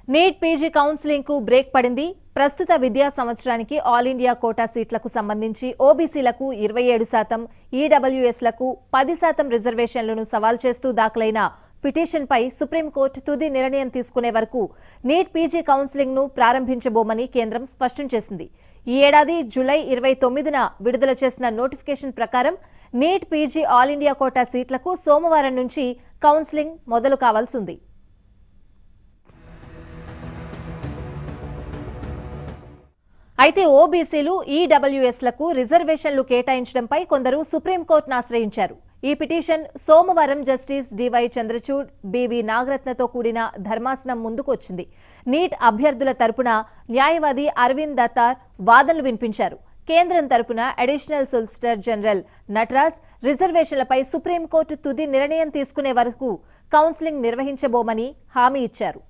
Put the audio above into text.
neat P G counselling కు break పడింది ప్రస్తుత విద్యా సంవత్సరానికి ఆల్ ఇండియా కోటా సీట్లకు సంబంధించి ఓబీసీలకు ఇరవై ఏడు శాతం ఈడబ్ల్యూఎస్లకు పది శాతం రిజర్వేషన్లను సవాల్ చేస్తూ దాఖలైన పిటిషన్పై సుప్రీంకోర్టు తుది నిర్ణయం తీసుకునే వరకు నీట్ పీజీ కౌన్సిలింగ్ ను ప్రారంభించబోమని కేంద్రం స్పష్టం చేసింది ఈ ఏడాది జులై ఇరవై తొమ్మిదిన విడుదల చేసిన నోటిఫికేషన్ ప్రకారం NEET P G all India quota సీట్లకు సోమవారం నుంచి కౌన్సిలింగ్ మొదలు కావాల్సి ఉంది అయితే ఓబీసీలు ఈడబ్ల్యూఎస్లకు రిజర్వేషన్లు కేటాయించడంపై కొందరు సుప్రీంకోర్టును ఆశ్రయించారు ఈ పిటిషన్ సోమవారం జస్టిస్ డివై చంద్రచూడ్ బివి నాగరత్నతో కూడిన ధర్మాసనం ముందుకు వచ్చింది నీట్ అభ్యర్థుల తరపున న్యాయవాది అరవింద్ దత్తార్ వాదనలు వినిపించారు కేంద్రం తరపున అడిషనల్ సొలిసిటర్ జనరల్ నటరాజ్ రిజర్వేషన్లపై సుప్రీంకోర్టు తుది నిర్ణయం తీసుకునే వరకు కౌన్సిలింగ్ నిర్వహించబోమని హామీ ఇచ్చారు